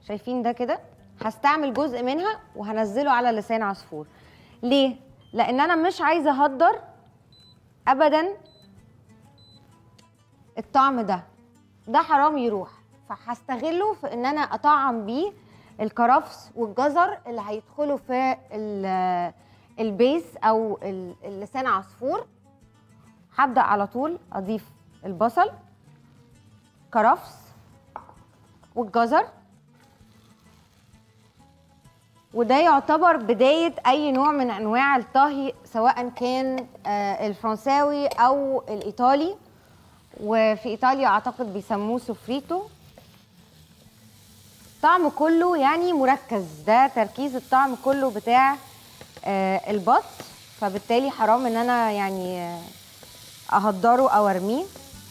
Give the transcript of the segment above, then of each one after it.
شايفين ده كده هستعمل جزء منها وهنزله على لسان عصفور ليه لان انا مش عايزه اهدر ابدا الطعم ده ده حرام يروح فهستغله في ان انا اطعم بيه الكرفس والجزر اللي هيدخلوا في ال- البيس او ال- اللسان عصفور هبدا على طول اضيف البصل كرفس والجزر وده يعتبر بداية أي نوع من أنواع الطهي سواء كان آه، الفرنساوي أو الإيطالي وفي إيطاليا أعتقد بيسموه سوفريتو طعم كله يعني مركز ده تركيز الطعم كله بتاع آه، البط فبالتالي حرام ان انا يعني آه، اهدره او ارميه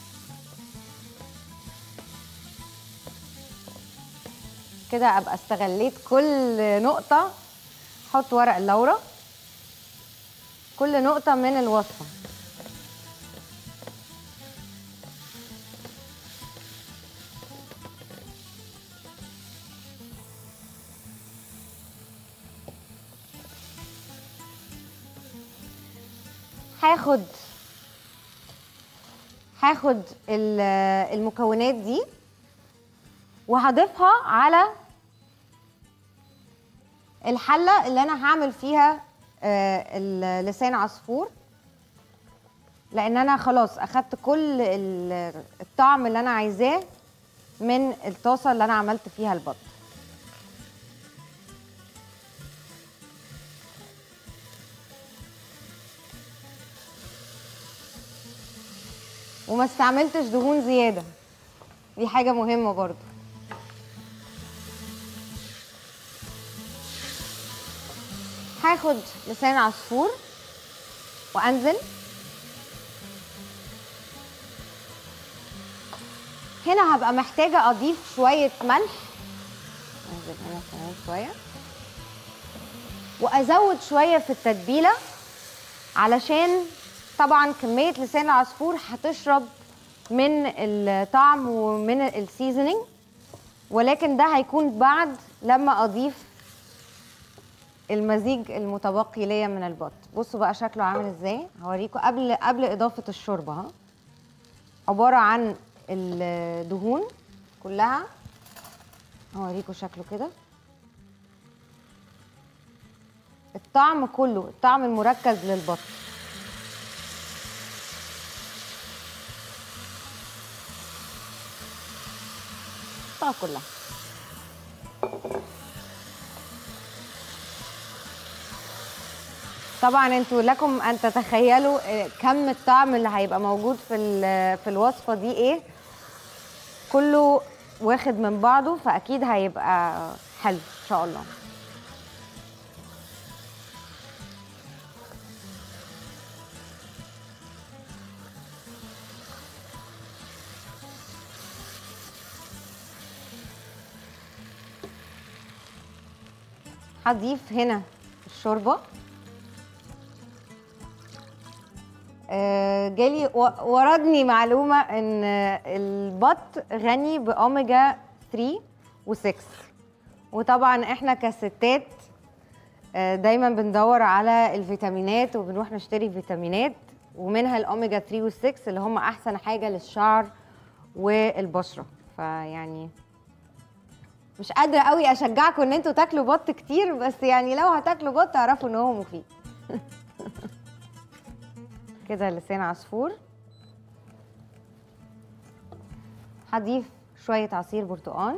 كده ابقى استغليت كل نقطة حط ورق اللورة كل نقطة من الوصفة هاخد هاخد ال- المكونات دي وهضيفها على الحله اللي انا هعمل فيها آه، ال- لسان عصفور لان انا خلاص اخدت كل ال- الطعم اللي انا عايزاه من الطاسه اللي انا عملت فيها البط وما استعملتش دهون زياده دي حاجه مهمه برضو هاخد لسان عصفور وانزل هنا هبقى محتاجه اضيف شويه ملح انزل هنا كمان شويه وازود شويه في التتبيله علشان طبعا كميه لسان العصفور هتشرب من الطعم ومن السيزنينج ولكن ده هيكون بعد لما اضيف المزيج المتبقي ليا من البط بصوا بقى شكله عامل ازاي هوريكم قبل قبل اضافه الشوربه ها عباره عن الدهون كلها هوريكم شكله كده الطعم كله الطعم المركز للبط حطها كلها طبعا انتوا لكم ان تتخيلوا آه، كم الطعم اللي هيبقى موجود في ال- في الوصفه دي ايه كله واخد من بعضه فاكيد هيبقى حلو ان شاء الله هضيف هنا الشوربه آه، جالي و- وردني معلومه ان البط غني باوميجا 3 و6 وطبعا احنا كستات آه، دايما بندور على الفيتامينات وبنروح نشتري فيتامينات ومنها الاوميجا 3 و6 اللي هم احسن حاجه للشعر والبشره فيعني مش قادره قوي اشجعكم ان انتوا تاكلوا بط كتير بس يعني لو هتاكلوا بط اعرفوا ان هو مفيد كده لسان عصفور هضيف شويه عصير برتقال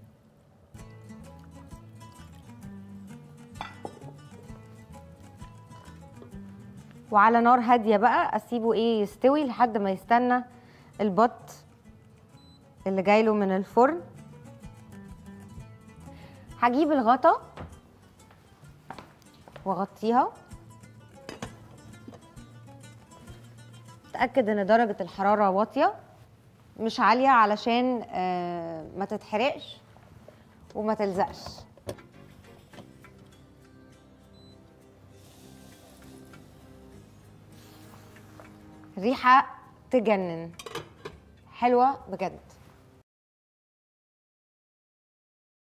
وعلى نار هاديه بقى اسيبه ايه يستوي لحد ما يستنى البط اللي جايله من الفرن هجيب الغطا واغطيها اتاكد ان درجه الحراره واطيه مش عاليه علشان آه، ما تتحرقش وما تلزقش ريحه تجنن حلوه بجد